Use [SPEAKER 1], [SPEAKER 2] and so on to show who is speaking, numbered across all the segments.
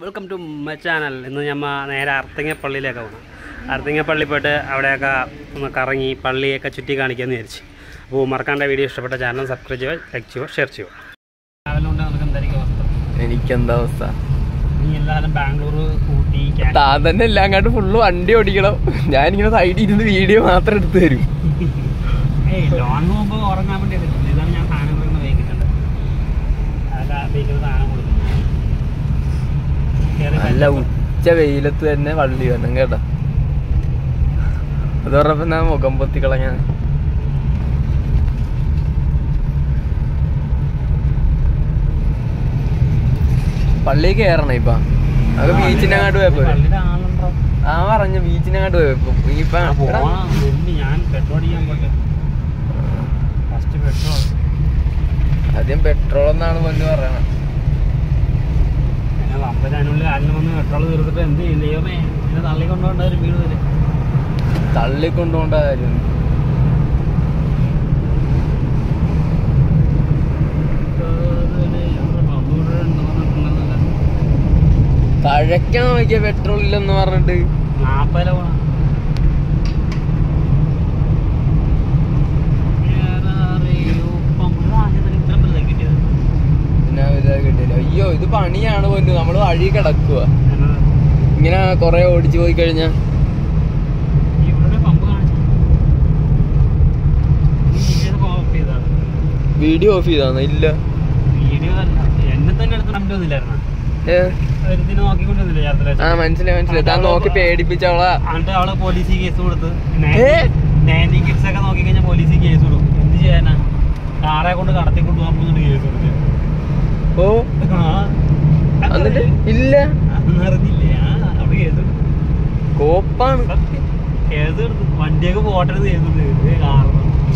[SPEAKER 1] Welcome to my channel ഇന്ന് ഞമ്മ നേരെ അർത്തിങ്ങപ്പള്ളിയിലേക്ക് പോകണം അർത്തിങ്ങപ്പള്ളി പോയിട്ട് അവിടെയൊക്കെ ഒന്ന് കറങ്ങി പള്ളിയൊക്കെ ചുറ്റി കാണിക്കാമെന്ന് വിചാരിച്ചു അപ്പോൾ മറക്കാണ്ട വീഡിയോ ഇഷ്ടപ്പെട്ട ചാനൽ സബ്സ്ക്രൈബ് ചെയ്യുക ലൈക്ക് ചെയ്യുക ഷെയർ ചെയ്യുക രാവിലെ കൊണ്ട് നമുക്ക് എന്തായിരിക്കും അവസ്ഥ
[SPEAKER 2] എനിക്കെന്താ അവസ്ഥ
[SPEAKER 1] നീ എല്ലാവരും ബാംഗ്ലൂർ ഊട്ടി കാ-
[SPEAKER 2] താൻ തന്നെ എല്ലാം അങ്ങോട്ട് ഫുള്ള് വണ്ടി ഓടിക്കണം ഞാനിങ്ങനെ സൈഡിൽ ഇരുന്ന് വീഡിയോ മാത്രം എടുത്തു തരും
[SPEAKER 1] ഏയ് ലോങ് പോകുമ്പോൾ ഉറങ്ങാൻ വേണ്ടി എടുക്കുന്നത് ഇതാണ് ഞാൻ സാധനങ്ങൾ വൈകിട്ടുണ്ട് അതൊക്കെ വൈകുന്ന സാധനം കൊടുക്കുന്നത് കേറി
[SPEAKER 2] നല്ല
[SPEAKER 1] കഴിഞ്ഞപ്പോ-
[SPEAKER 2] ഉച്ച വെയിലത്ത് തന്നെ വള്ളി വേണം കേട്ടോ അത് പറഞ്ഞപ്പോ ഞാൻ മുഖം പൊത്തി കളഞ്ഞാ പള്ളി കയറണം ഇപ്പൊ അത് ബീച്ചിന്റെ അങ്ങോട്ട് പോയപ്പോ
[SPEAKER 1] പള്ളിയുടെ ആളുണ്ടോ
[SPEAKER 2] ആ പറഞ്ഞ ബീച്ചിന്റെ അങ്ങോട്ട് പോയപ്പോ ഇനിയിപ്പൊ
[SPEAKER 1] ആ, പോണം. നിന്ന് ഞാൻ പെട്രോൾ അടിക്കാൻ പോട്ടെ ഫസ്റ്റ് പെട്രോൾ
[SPEAKER 2] ആദ്യം പെട്രോൾ എന്നാണ് പൊന്നു പറയണത്
[SPEAKER 1] പിന്നെ അമ്പതിനുള്ളിൽ ആലിന് വന്ന് പെട്രോൾ തീർത്തിട്ട് എന്ത് ചെയ്യും ദൈവമേ എന്നെ തള്ളി കൊണ്ടുപോകേണ്ട ഒരു വീട് വരെ
[SPEAKER 2] തള്ളിക്കൊണ്ടുപോണ്ട കാര്യം തഴയ്ക്കാൻ നോക്കിയ പെട്രോൾ ഇല്ലെന്ന് പറഞ്ഞിട്ട്
[SPEAKER 1] നാപ്പല പോണം
[SPEAKER 2] പിന്നെ ഇത് കിട്ടിയില്ല അയ്യോ ഇത് പണിയാണ് പൊന്നു നമ്മള് വഴി കിടക്കുക ഇങ്ങനെ കൊറേ ഓടിച്ചു പോയി കഴിഞ്ഞാ
[SPEAKER 1] ഇവിടെ പമ്പ് കാണിച്ചു ഓഫ് ചെയ്താണ്
[SPEAKER 2] വീഡിയോ ഓഫ് ചെയ്താന്ന് ഇല്ല
[SPEAKER 1] വീഡിയോ അല്ല എന്നെ തന്നെ എടുത്ത് കണ്ടു വന്നില്ലായിരുന്ന
[SPEAKER 2] ഏ?
[SPEAKER 1] ഒരുത്തിനെ നോക്കിക്കൊണ്ടിരുന്നില്ല
[SPEAKER 2] ആ
[SPEAKER 1] യാത്ര
[SPEAKER 2] മനസ്സിലായി മനസ്സിലായി താൻ നോക്കി പേടിപ്പിച്ചവളാ
[SPEAKER 1] എന്നിട്ട് അവള് പോലീസിൽ കേസ് കൊടുത്ത്
[SPEAKER 2] ഏ?
[SPEAKER 1] നയൻറ്റി കിഡ്സ് ഒക്കെ നോക്കി കഴിഞ്ഞാൽ പോലീസിൽ കേസ് കൊടുക്കും എന്ത് ചെയ്യാനാ കാറെ കൊണ്ട് കടത്തി കൊണ്ട് പോകാൻ പോകുന്നുണ്ട് കേസ് കൊടുത്ത്
[SPEAKER 2] ഓ
[SPEAKER 1] ആ.
[SPEAKER 2] എന്നിട്ട് ഇല്ല
[SPEAKER 1] അതൊന്നും അറിഞ്ഞില്ലേ ആ അവിടെ കേസ് കൊടുത്തു.
[SPEAKER 2] കോപ്പാണ്
[SPEAKER 1] സത്യം. കേസ് കൊടുത്തു വണ്ടിയൊക്കെ പോട്ടെ കേസ് കൊടുത്തു കാരണം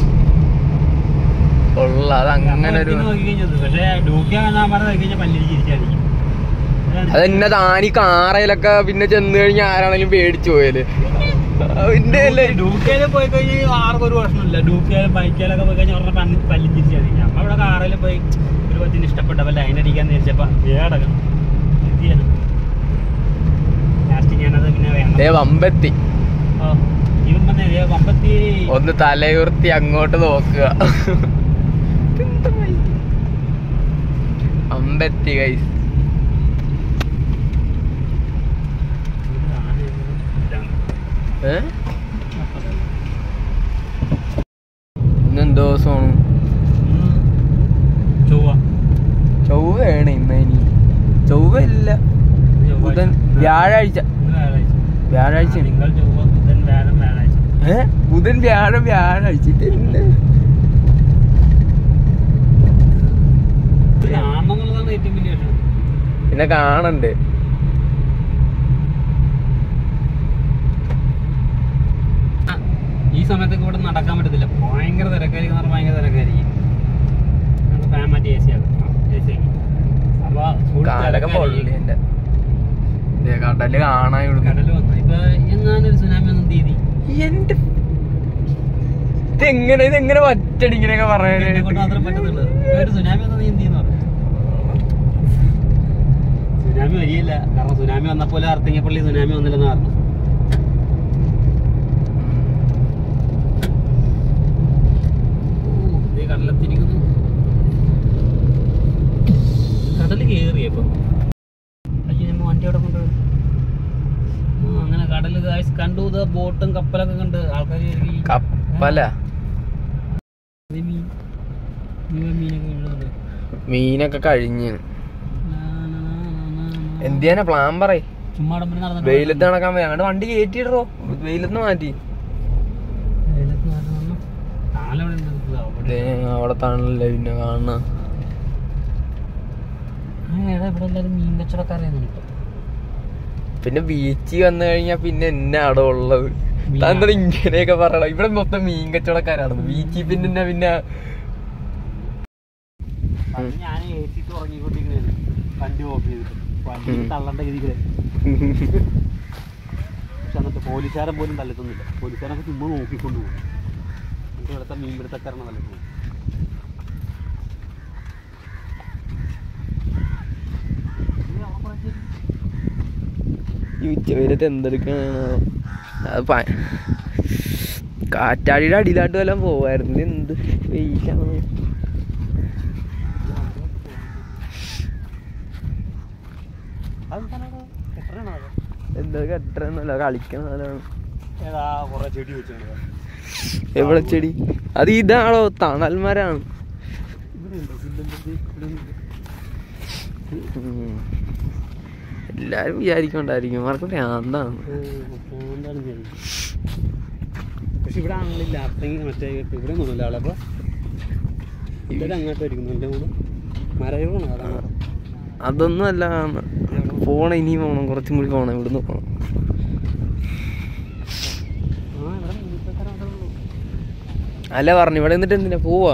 [SPEAKER 2] ഉള്ള അത് അങ്ങനെ ഒരു
[SPEAKER 1] നോക്കി കഴിഞ്ഞത് പക്ഷേ ഡൂക്കി കാണാൻ പറഞ്ഞ നോക്കി കഴിഞ്ഞാൽ പല്ലിൽ ചിരിച്ചായിരിക്കും
[SPEAKER 2] അതെന്നെ താനി കാറയിലൊക്കെ പിന്നെ ചെന്ന് കഴിഞ്ഞാൽ ആരാണെങ്കിലും പേടിച്ചു പോയല് അതിന്റെ അല്ലേ
[SPEAKER 1] ഡൂക്കയില് പോയി കഴിഞ്ഞാൽ ആർക്കും ഒരു പ്രശ്നമില്ല ഡൂക്കയിലും ബൈക്കിലൊക്കെ പോയി കഴിഞ്ഞാൽ അവരുടെ പല്ല് പല്ലും ചിരിച്ചായിരിക്കും ഞമ്മ ഇവിടെ കാറിൽ പോയി ഒരു പത്തിന് ഇഷ്ടപ്പെട്ട അപ്പൊ ലൈൻ അടിക്കാൻ തിരിച്ചപ്പോ വേടക്കണം എന്ത് ചെയ്യാനാ ലാസ്റ്റ് ഞാനത് പിന്നെ വേണ്ട
[SPEAKER 2] ദേ വമ്പത്തി
[SPEAKER 1] ഓ, ഇവൻ പറഞ്ഞ ദേ വമ്പത്തി
[SPEAKER 2] ഒന്ന് തലയുർത്തി അങ്ങോട്ട് നോക്കുക അമ്പത്തി ഗൈസ് ഏ ഇന്നെന്തോ ദിവസമാണ്
[SPEAKER 1] ചൊവ്വ
[SPEAKER 2] ചൊവ്വയാണ് ഇന്ന് ഇനി ചൊവ്വ ഇല്ല ബുധൻ വ്യാഴാഴ്ച
[SPEAKER 1] വ്യാഴാഴ്ച
[SPEAKER 2] വ്യാഴാഴ്ച
[SPEAKER 1] തിങ്കൾ ചൊവ്വ ബുധൻ വ്യാഴം വ്യാഴാഴ്ച
[SPEAKER 2] ഏ ബുധൻ വ്യാഴം വ്യാഴാഴ്ച ഇതെന്ത്?
[SPEAKER 1] ഇത് കാണണമെന്നുള്ളതാണ് ഏറ്റവും വലിയ വിഷയം
[SPEAKER 2] പിന്നെ കാണണ്ടേ
[SPEAKER 1] ആ, ഈ സമയത്തൊക്കെ ഇവിടെ നടക്കാൻ പറ്റത്തില്ല ഭയങ്കര തിരക്കായിരിക്കും എന്ന് പറഞ്ഞാൽ ഭയങ്കര തിരക്കായിരിക്കും നമുക്ക് ഫാൻ മാറ്റി എ സി ആക്കും എ സി ആക്കി അപ്പൊ full
[SPEAKER 2] കാലൊക്കെ പൊള്ളി
[SPEAKER 1] തിരക്കായിരിക്കും.
[SPEAKER 2] എന്റെ ദേ കടല് കാണാൻ ഇവിടുന്ന്
[SPEAKER 1] കടല് വന്നു ഇപ്പൊ എങ്ങാനൊരു സുനാമി ഒന്നും തീയതി
[SPEAKER 2] എന്റെ ഇതെങ്ങനെ ഇതെങ്ങനെ പറ്റടി ഇങ്ങനെയൊക്കെ
[SPEAKER 1] എന്നെ കൊണ്ട് മാത്രം
[SPEAKER 2] പറയാനായിട്ട്
[SPEAKER 1] പറ്റത്തുള്ളൂ ഇപ്പൊ ഒരു സുനാമി വന്നാൽ നീ എന്ത് ചെയ്യുന്നു പറഞ്ഞു സുനാമി വരികയില്ല കാരണം സുനാമി വന്നപ്പോലെ അർത്തിങ്ങപ്പള്ളി സുനാമി വന്നില്ലെന്ന് പറഞ്ഞു ഓ, ദേ കടലെത്തിയിരിക്കുന്നു കടല് കേറിയപ്പോ അയ്യോ നമ്മ വണ്ടി അവിടെ കൊണ്ട് ആ, അങ്ങനെ കടല് guys കണ്ടു ഇത് ബോട്ടും കപ്പലൊക്കെ കണ്ട് ആൾക്കാർ
[SPEAKER 2] കപ്പല
[SPEAKER 1] മീൻ മുഴുവൻ മീനൊക്കെ വീഴുന്നുണ്ട്
[SPEAKER 2] മീനൊക്കെ കഴിഞ്ഞ്
[SPEAKER 1] നാ, നാ, നാ, നാ, നാ.
[SPEAKER 2] എന്തിനാ പ്ലാൻ പറയ്
[SPEAKER 1] ചുമ്മാ അവിടെ നടന്നിട്ട്
[SPEAKER 2] വെയിലത്ത് നടക്കാൻ പോയി അങ്ങോട്ട് വണ്ടി കയറ്റിയിടോ വെയിലത്ത് മാറ്റി
[SPEAKER 1] വെയിലത്ത് നടന്നു കാലവിടെ ഉണ്ട്. ഇത് അവിടെ.
[SPEAKER 2] ദേ, അവിടെ താണല്ലേ പിന്നെ കാണുന്ന
[SPEAKER 1] ആ, എടാ, ഇവിടെ എല്ലാവരും മീൻ കച്ചവടക്കാരായിരുന്നു ഇപ്പൊ.
[SPEAKER 2] പിന്നെ ബീച്ചിൽ വന്നു കഴിഞ്ഞാ പിന്നെ എന്നെ അവിടെ ഉള്ളത്
[SPEAKER 1] മീനാ.
[SPEAKER 2] താങ്കൾ ഇങ്ങനെയൊക്കെ പറയണം ഇവിടെ മൊത്തം മീൻ കച്ചവടക്കാരാണ് ബീച്ചിൽ പിന്നെ എന്നാ പിന്നെ
[SPEAKER 1] അത് ഞാൻ ഏറ്റിട്ട് ഉറങ്ങിക്കൊണ്ടിരിക്കുന്നത് വണ്ടി ഓഫ് ചെയ്തിട്ട് വണ്ടി
[SPEAKER 2] ഉം.
[SPEAKER 1] തള്ളേണ്ട രീതിയിൽ പക്ഷെ എന്നിട്ട് പോലീസുകാരൻ പോലും തള്ളിത്തൊന്നുമില്ല പോലീസുകാരൊക്കെ ചുമ്മാ നോക്കിക്കൊണ്ട് പോകും എന്നിട്ട് ഇവിടുത്തെ മീൻ പിടുത്തക്കാരാണ് തള്ളിക്കുന്നത്
[SPEAKER 2] ഈ ഉച്ചവരത്ത് എന്തെടുക്കണോ അത് പ- കാറ്റാടിയുടെ അടിയിലാട്ട് വല്ലതും പോവായിരുന്നു എന്ത് വെയിലാണ് എന്താ കെട്ടണമെന്നല്ല കളിക്കണ സ്ഥലമാണ്
[SPEAKER 1] ഏതാ കുറെ ചെടി വെച്ചാണ്
[SPEAKER 2] എവിടെ ചെടി അത് ഇതാണോ തണൽമരാണ് ഉം. എല്ലാരും വിചാരിക്കണ്ടായിരിക്കും അവർക്ക് ഭ്രാന്താണ്
[SPEAKER 1] പക്ഷെ ഇവിടെ ആളില്ല അർത്ഥം മറ്റേ ഇവിടെ ഒന്നുമില്ല ആളെ അപ്പൊ ഇവിടെ അങ്ങോട്ട് വരിക്കുന്നു എൻ്റെ മൂന്ന് മരയോണോ അതാണ്
[SPEAKER 2] അതൊന്നും അല്ല പോണം ഇനിയും പോണം കുറച്ചും കൂടി പോണം ഇവിടുന്ന് പോണം
[SPEAKER 1] ആ ഇവിടെ മുൻപത്തെ ഉള്ളൂ
[SPEAKER 2] അല്ല പറഞ്ഞു ഇവിടെ നിന്നിട്ട് എന്തിനാ പോവാ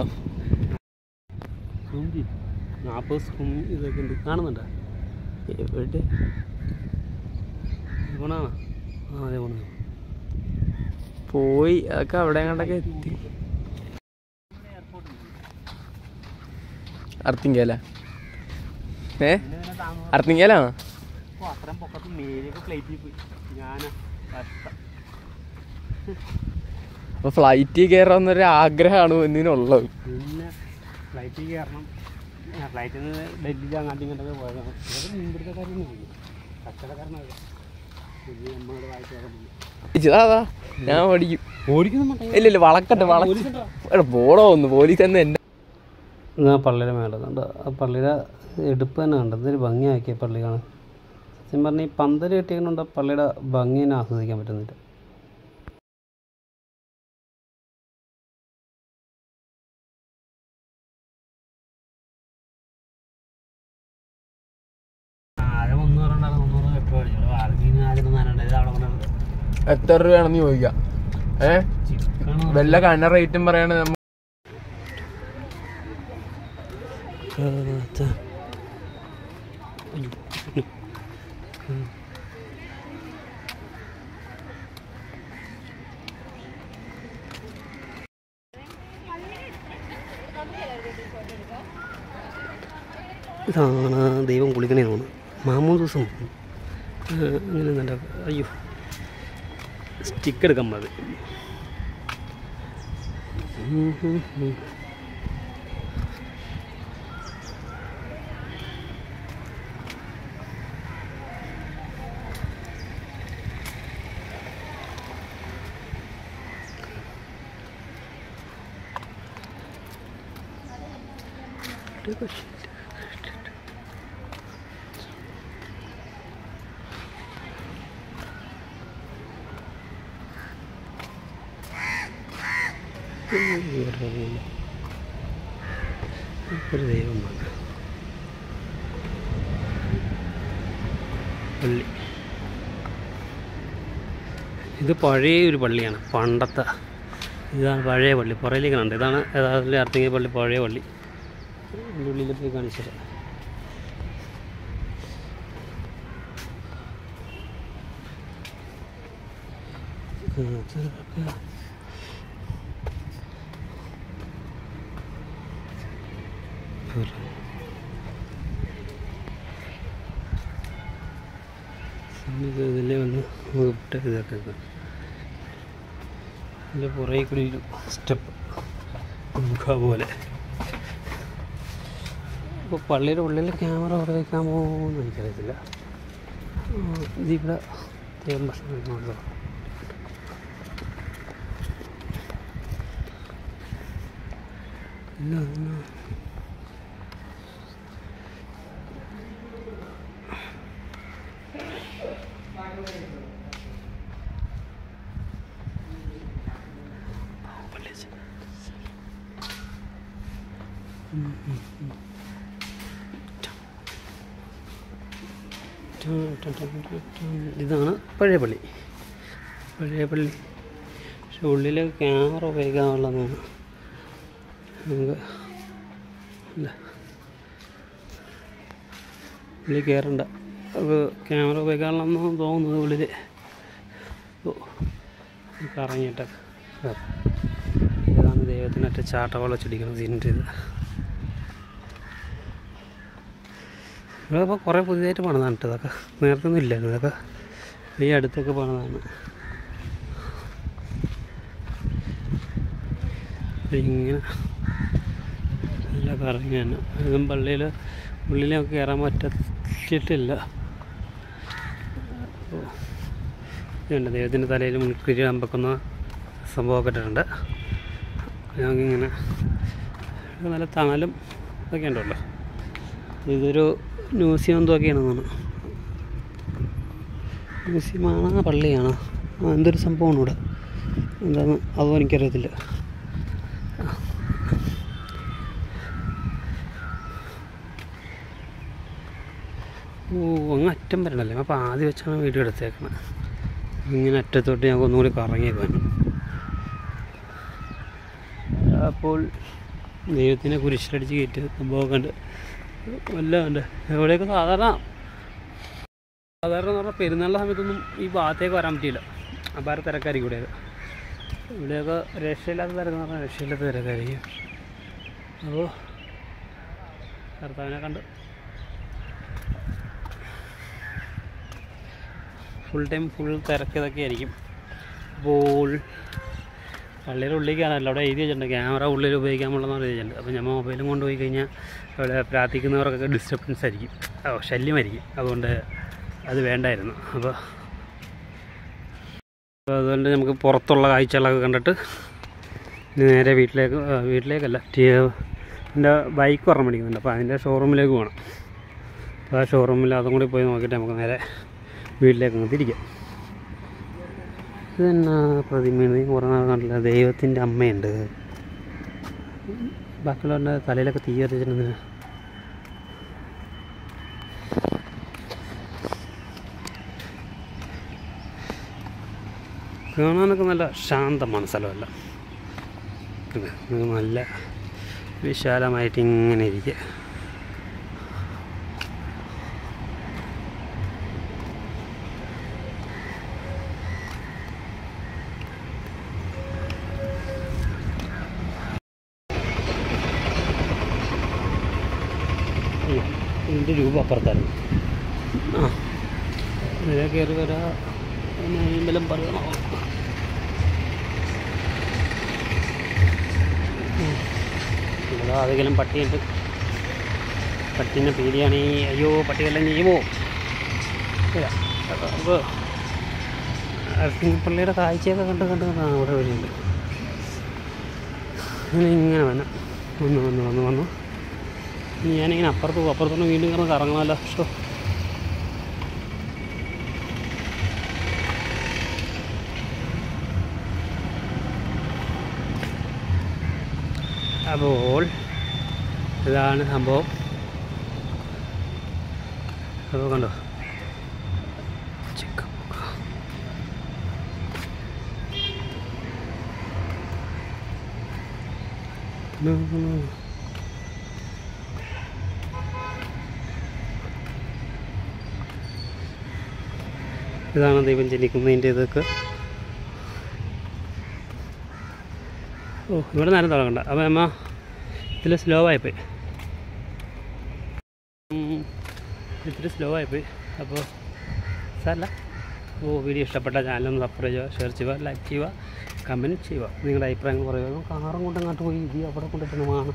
[SPEAKER 1] കുമ്പി നാൽപ്പത് സ്കും ഇതൊക്കെ ഉണ്ട് കാണുന്നുണ്ടോ
[SPEAKER 2] എവിടെ
[SPEAKER 1] പോണാണോ ആ അതെ പോണ
[SPEAKER 2] പോയി അതൊക്കെ അവിടെ കണ്ടൊക്കെ എത്തി അർത്തിങ്കല ഏ അർത്തിങ്കലാണോ
[SPEAKER 1] അപ്പോൾ അത്രയും പൊക്കത്ത് നേരിയൊക്കെ പ്ലേറ്റിൽ പോയി ഞാൻ കഷ്ടം
[SPEAKER 2] അപ്പൊ ഫ്ലൈറ്റിൽ കയറാന്നൊരു ആഗ്രഹമാണ് എന്നിനുള്ളത്
[SPEAKER 1] പിന്നെ ഫ്ലൈറ്റിൽ കയറണം ഫ്ലൈറ്റിൽ നിന്ന് ഡൽഹിയിൽ അങ്ങോട്ടും ഇങ്ങോട്ടൊക്കെ പോയതാണ് ഇതൊക്കെ മുമ്പിലത്തെ കാര്യം കച്ചവടക്കാരനൊക്കെ ഇത് നമ്മളോട് വായിച്ചു കയറുന്നു
[SPEAKER 2] അതാ ഞാൻ ഓടിക്കും
[SPEAKER 1] ഓടിക്കുന്ന
[SPEAKER 2] ഇല്ല ഇല്ല വളക്കട്ടെ വളച്ച് പോടോ ഒന്ന് പോലീസ് എന്ന് എന്നെ
[SPEAKER 1] ആ പള്ളിയുടെ മേലെ കണ്ട് ആ പള്ളിയുടെ എടുപ്പ് തന്നെ കണ്ട് എന്തൊരു ഭംഗിയാക്കിയ പള്ളി കാണാൻ സത്യം പറഞ്ഞാൽ ഈ പന്തൽ കെട്ടിയതുകൊണ്ട് പള്ളിയുടെ ഭംഗി തന്നെ ആസ്വദിക്കാൻ പറ്റുന്നില്ല ആകെ മുന്നൂറ് ഉണ്ടായിരുന്നു മുന്നൂറ് പെട്രോൾ അടിച്ചു വാർഗിന് ആദ്യം നാലുണ്ടായത് അവിടെ കൊണ്ടുവന്നത്
[SPEAKER 2] എത്ര രൂപയാണെന്ന് ചോദിക്കാം ഏ വല്ല കണ്ണ റേറ്റും പറയണ നമ്മ
[SPEAKER 1] ഇതാണ് ദൈവം കുളിക്കണേ തോന്നുന്നു മാമൂന്ന് ദിവസം അങ്ങനെ നല്ല അയ്യോ സ്റ്റിക്ക് എടുക്കാൻ മതി ഉം ഉം ഉം. ഒരു ദൈവം വന്നു പള്ളി ഇത് പഴയ ഒരു പള്ളിയാണ് പണ്ടത്തെ ഇതാണ് പഴയ പള്ളി പുറയിലേക്ക് കണ്ട് ഇതാണ് യഥാർത്ഥത്തിൽ അർത്തിങ്ങ പള്ളി പഴയ പള്ളി അതിൻ്റെ ഉള്ളിൽ പോയി കാണിച്ചത് ഇതിലെ വന്ന് വിട്ട് ഇതൊക്കെ ഇതിൻ്റെ പുറകെ കൂടി ഒരു സ്റ്റെപ്പ് ഗുഹ പോലെ ഇപ്പോൾ പള്ളിയുടെ ഉള്ളിൽ ക്യാമറ അവിടെ വയ്ക്കാമോ എന്ന് എനിക്കറിയത്തില്ല ആ, ഇതിവിടെ ദൈവം ഭക്ഷണം കഴിക്കണമല്ലോ ഇല്ല ഇല്ല ഇതാണ് പഴയ പള്ളി പഴയ പള്ളി പക്ഷെ ഉള്ളിൽ ക്യാമറ ഉപയോഗിക്കാനുള്ളതാണ് നമുക്ക് ഇല്ല ഉള്ളിൽ കയറണ്ട അപ്പോൾ ക്യാമറ ഉപയോഗിക്കാനുള്ളതെന്ന് തോന്നുന്നത് ഉള്ളിൽ ഓ കറങ്ങിയിട്ടൊക്കെ കയറാം. ഏതാണ് ദൈവത്തിനൊറ്റ ചാട്ടവള ചെടിക്കണം സീനിൻ്റെ ഇത് ഇവിടെ ഇപ്പോൾ കുറേ പുതിയതായിട്ട് പണിതാണ് കേട്ടോ ഇതൊക്കെ നേരത്തെ ഒന്നും ഇല്ലായിരുന്നു ഇതൊക്കെ ഈ അടുത്തൊക്കെ പോണതാണ് ഇങ്ങനെ നല്ല കറങ്ങിയാണ് ഇതും പള്ളിയിൽ ഉള്ളിലൊക്കെ കയറാൻ പറ്റിയിട്ടില്ല അപ്പോൾ ഇതുണ്ട് ദൈവത്തിൻ്റെ തലയിൽ മുൾക്കിരി അമ്പക്കുന്ന സംഭവമൊക്കെ ഇട്ടിട്ടുണ്ട് ഞങ്ങൾക്കിങ്ങനെ ഇവിടെ നല്ല തണലും ഇതൊക്കെ ഉണ്ടല്ലോ ഇതൊരു മ്യൂസിയം എന്തൊക്കെയാണെന്ന് തോന്നുന്നു മ്യൂസിയമാണോ പള്ളിയാണോ ആ എന്തൊരു സംഭവമാണ് ഇവിടെ എന്താണെന്ന് അതും എനിക്കറിയത്തില്ല ഓ അങ്ങ് അറ്റം വരണല്ലേ അപ്പോൾ ആദ്യം വെച്ചാണ് വീഡിയോ എടുത്തേക്കണത് ഇങ്ങനെ അറ്റത്തോട്ട് ഞങ്ങൾക്ക് ഒന്നുകൂടി കറങ്ങിയേക്കാൻ അപ്പോൾ ദൈവത്തിനെ കുരിശിലടിച്ച് കയറ്റി സംഭവമൊക്കെ ഉണ്ട് എല്ലാം ഉണ്ട് എവിടെയൊക്കെ സാധാരണ സാധാരണ എന്ന് പറഞ്ഞാൽ പെരുന്നാളിൻ്റെ സമയത്തൊന്നും ഈ ഭാഗത്തേക്ക് വരാൻ പറ്റിയില്ല അപാര തിരക്കായിരിക്കും ഇവിടെയൊക്കെ ഇവിടെയൊക്കെ രക്ഷയില്ലാത്ത തിരക്കെന്ന് പറഞ്ഞാൽ രക്ഷയില്ലാത്ത തിരക്കായിരിക്കും അപ്പോൾ ഭർത്താവിനെ കണ്ട് ഫുൾ ടൈം ഫുൾ തിരക്ക് ഇതൊക്കെ ആയിരിക്കും അപ്പോൾ പള്ളിയുടെ ഉള്ളിലേക്കാണല്ലോ അവിടെ എഴുതി വെച്ചിട്ടുണ്ട് ക്യാമറ ഉള്ളിൽ ഉപയോഗിക്കാമുള്ളതെന്ന് എഴുതി വെച്ചിട്ടുണ്ട് അപ്പോൾ നമ്മൾ മൊബൈലും കൊണ്ടുപോയി കഴിഞ്ഞാൽ അവിടെ പ്രാർത്ഥിക്കുന്നവർക്കൊക്കെ ഡിസ്റ്റർബൻസ് ആയിരിക്കും ഓ ശല്യമായിരിക്കും അതുകൊണ്ട് അത് വേണ്ടായിരുന്നു അപ്പോൾ അപ്പോൾ അതുകൊണ്ട് നമുക്ക് പുറത്തുള്ള കാഴ്ചകളൊക്കെ കണ്ടിട്ട് ഇനി നേരെ വീട്ടിലേക്ക് ആ, വീട്ടിലേക്കല്ല ടി- എൻ്റെ ബൈക്ക് ഒരെണ്ണം മേടിക്കുന്നുണ്ട് അപ്പോൾ അതിൻ്റെ ഷോറൂമിലേക്ക് പോകണം അപ്പോൾ ആ ഷോറൂമിൽ അതും കൂടി പോയി നോക്കിയിട്ട് നമുക്ക് നേരെ വീട്ടിലേക്ക് അങ്ങ് തിരിക്കാം ഇത് തന്നെ പ്രതിമയാണ് നീ കുറേ നാൾ കണ്ടില്ല ദൈവത്തിൻ്റെ അമ്മയുണ്ട് ബാക്കിയുള്ളവരുടെ തലയിലൊക്കെ തീ കത്തിച്ചിട്ടുണ്ടെന്ന് കാണാനൊക്കെ നല്ല ശാന്തമാണ് സ്ഥലമല്ല ഇത് നല്ല വിശാലമായിട്ട് ഇങ്ങനെ ഇരിക്കുക അയ്യോ, ഇതിൻ്റെ രൂപ അപ്പുറത്തായിരുന്നു ആ ഇതിലെ കയറി വരാ ബലം പറയണോ ഉം. ഇവിടെ ആരെങ്കിലും പട്ടിയുണ്ട് പട്ടീനെ പേടിയാണ് ഈ അയ്യോ പട്ടിയെല്ലാം ചെയ്യുമോ ഇല്ല അപ്പൊ നമുക്ക് പള്ളിയുടെ കാഴ്ചയൊക്കെ കണ്ട് കണ്ട് കണ്ട് ആ, അവിടെ വരെയുണ്ട് അങ്ങനെ ഇങ്ങനെ വന്നു വന്നു വന്നു വന്നു വന്നു ഇനി ഞാനിങ്ങനെ അപ്പുറത്ത് പോകും അപ്പുറത്തോട്ട് വീണ്ടും കിടന്ന് കറങ്ങണമല്ലോ ഷോ അപ്പോൾ ഇതാണ് സംഭവം അപ്പോൾ കണ്ടോ ചിക്കൻ No, no. ഇതാണ് ദൈവം ജനിക്കുന്നതിൻ്റെ ഇതൊക്കെ ഓ ഇവിടെ നേരം തുടങ്ങണ്ട അപ്പോൾ അമ്മ ഇതിൽ സ്ലോ ആയിപ്പോയി ഉം, ഇത്തിരി സ്ലോ ആയിപ്പോയി അപ്പോൾ സാരല്ല ഓ വീഡിയോ ഇഷ്ടപ്പെട്ട ചാനലൊന്ന് സബ്സ്ക്രൈബ് ചെയ്യുക ഷെയർ ചെയ്യുക ലൈക്ക് ചെയ്യുക കമൻറ്റ് ചെയ്യുക നിങ്ങളുടെ അഭിപ്രായങ്ങൾ പറയുക കാറും കൊണ്ട് അങ്ങോട്ട് പോയി ഇത് അവിടെ കൊണ്ടിട്ട് വാങ്ങണം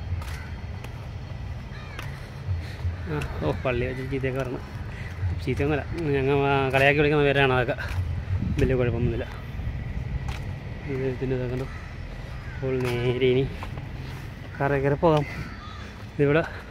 [SPEAKER 1] ആ ഓ പള്ളി വെച്ച് ചീത്തയൊക്കെ വരണം ചീത്തയൊന്നുമില്ല ഞങ്ങൾ കളിയാക്കി വിളിക്കുന്ന പേരാണ് അതൊക്കെ വലിയ കുഴപ്പമൊന്നുമില്ല ദൈവത്തിൻ്റെ ഇതൊക്കെ ഉണ്ട് അപ്പോൾ നേരെ ഇനി കറ കയറി പോകാം ഇതിവിടെ